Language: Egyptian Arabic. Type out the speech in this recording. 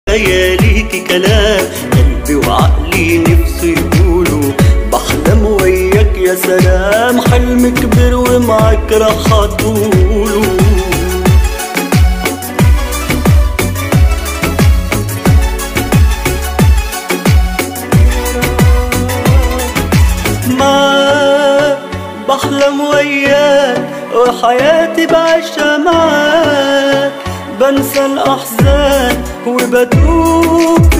ليكي كلام قلبي وعقلي نفسه يقولوا بحلم وياك يا سلام حلم كبر ومعك رح اطوله معاك بحلم وياك وحياتي بعيشها معاك بنسى الأحزان وبدوب